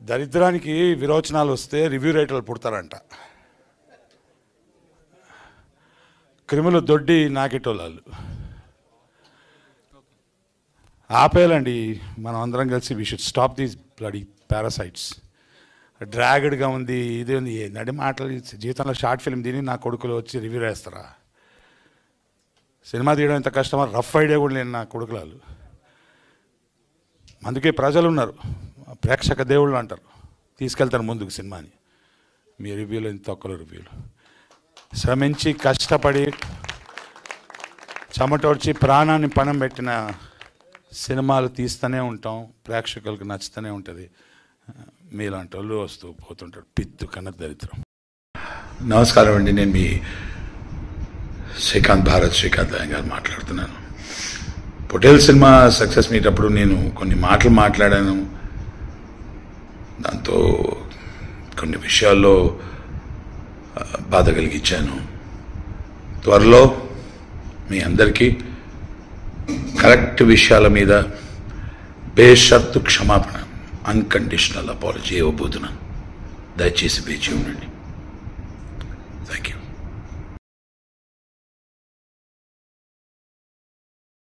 దరిద్రానికి విరోచనాలు వస్తే రివ్యూ రైటర్లు పుడతారంట క్రిములు దొడ్డి నాకెటోళ్ళు ఆపేయాలండి మనం అందరం కలిసి we should stop these bloody parasites డ్రాగడ్గా ఉంది ఇది ఉంది ఏ నడి మాటలు జీవితంలో షార్ట్ ఫిల్మ్ తిని నా కొడుకులు వచ్చి రివ్యూ వేస్తారా సినిమా తీయడం ఎంత కష్టమో రఫ్ ఐడియా కూడా లేని నా కొడుకులాలు అందుకే ప్రజలు ఉన్నారు ప్రేక్షక దేవుళ్ళు అంటారు తీసుకెళ్తారు ముందుకు సినిమాని మీ రివ్యూలు ఇంత ఒక్కరు రివ్యూలు శ్రమించి కష్టపడి చెమటోడ్చి ప్రాణాన్ని పణం పెట్టిన సినిమాలు తీస్తూనే ఉంటాం ప్రేక్షకులకు నచ్చుతూనే ఉంటుంది మీలాంటి వాళ్ళు వస్తూ పోతుంటారు పిత్తు కన్న దరిద్రం నమస్కారం అండి నేను మీ శ్రీకాంత్ భారత్ శ్రీకాంత్ అయ్య గారు మాట్లాడుతున్నాను పొటేల్ సినిమా సక్సెస్ మీట్ అప్పుడు నేను కొన్ని మాటలు మాట్లాడాను దాంతో కొన్ని విషయాల్లో ఆ, బాధ కలిగించాను త్వరలో మీ అందరికీ కరెక్ట్ విషయాల మీద బేషరతు క్షమాపణ అన్కండిషనల్ అపాలజీ ఇవ్వబోతున్నాను దయచేసి వేచి ఉండండి థ్యాంక్ యూ